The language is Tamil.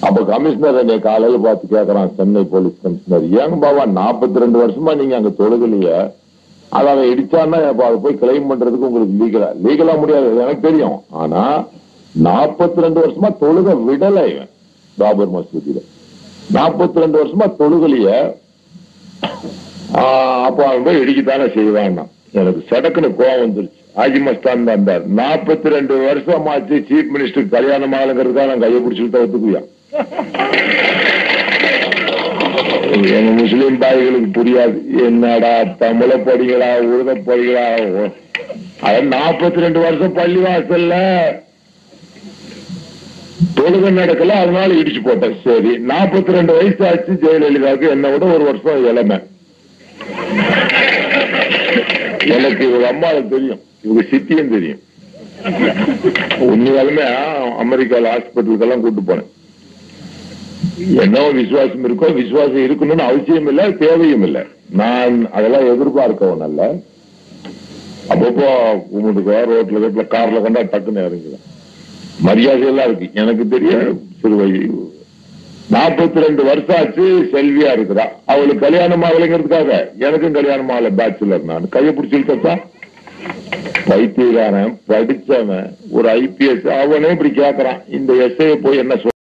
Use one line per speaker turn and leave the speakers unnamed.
அப்ப கமிஷனர் என்னை காலையில பார்த்து கேக்குறான் சென்னை போலீஸ் கமிஷனர் ஏங்க பாபா நாற்பத்தி ரெண்டு வருஷமா நீங்க அங்க தொழுகலையே அதை அவன் இடிச்சான்னா அப்ப அதை போய் கிளைம் பண்றதுக்கு உங்களுக்கு லீகலா லீகலா முடியாது அது எனக்கு தெரியும் ஆனா நாற்பத்தி ரெண்டு வருஷமா தொழுக விடல இவன் பாபர் மசூதியில நாற்பத்தி ரெண்டு வருஷமா தொழுகலைய அப்ப அவன் போய் இடிக்கத்தானே செய்வான்னா எனக்கு சடக்குன்னு கோவம் வந்துருச்சு ஆஜி மஸ்தான் தான் இருந்தார் நாற்பத்தி ரெண்டு வருஷமாச்சு சீஃப் மினிஸ்டர் கல்யாணம் ஆளுங்கிறதுக்காக நான் கையை பிடிச்சிட்டு ஒத்துக்குவியா எங்க முஸ்லீம் பாய்களுக்கு புரியாது என்னடா தமிழ படிகளா உருத படிகளா அது நாற்பத்தி ரெண்டு வருஷம் பள்ளி வாசல்ல தொழுகை நடக்கல அதனால இடிச்சு போட்டேன் சரி நாற்பத்தி ரெண்டு வயசு ஆச்சு ஜெயலலிதாவுக்கு என்னை விட ஒரு வருஷம் இளமை எனக்கு இவங்க அம்மாவுக்கு தெரியும் இவங்க சித்தியும் தெரியும் உண்மையாலுமே அமெரிக்கால ஹாஸ்பிட்டலுக்கெல்லாம் கூட்டு போனேன் என்ன விசுவாசம் இருக்கோ விசுவாசம் இருக்கணும்னு அவசியம் இல்ல தேவையும் இல்ல நான் அதெல்லாம் எதிர்பார்க்கவும் அல்ல அப்பப்போ கும்பிட்டுக்கோ ரோட்ல வீட்டுல கார்ல கண்டா டக்குன்னு இறங்குவேன் மரியாதையெல்லாம் இருக்கு எனக்கு தெரிய சிறு வயது நாற்பத்தி ரெண்டு வருஷம் ஆச்சு செல்வியா இருக்கிறா அவளுக்கு கல்யாணம் ஆகலைங்கிறதுக்காக எனக்கும் கல்யாணம் ஆகல பேச்சுலர் நான் கையை பிடிச்சிருக்கப்பா பைத்தியக்காரன் படிச்சவன் ஒரு ஐபிஎஸ் அவனே இப்படி கேக்குறான் இந்த எஸ்ஐ போய் என்ன சொல்ல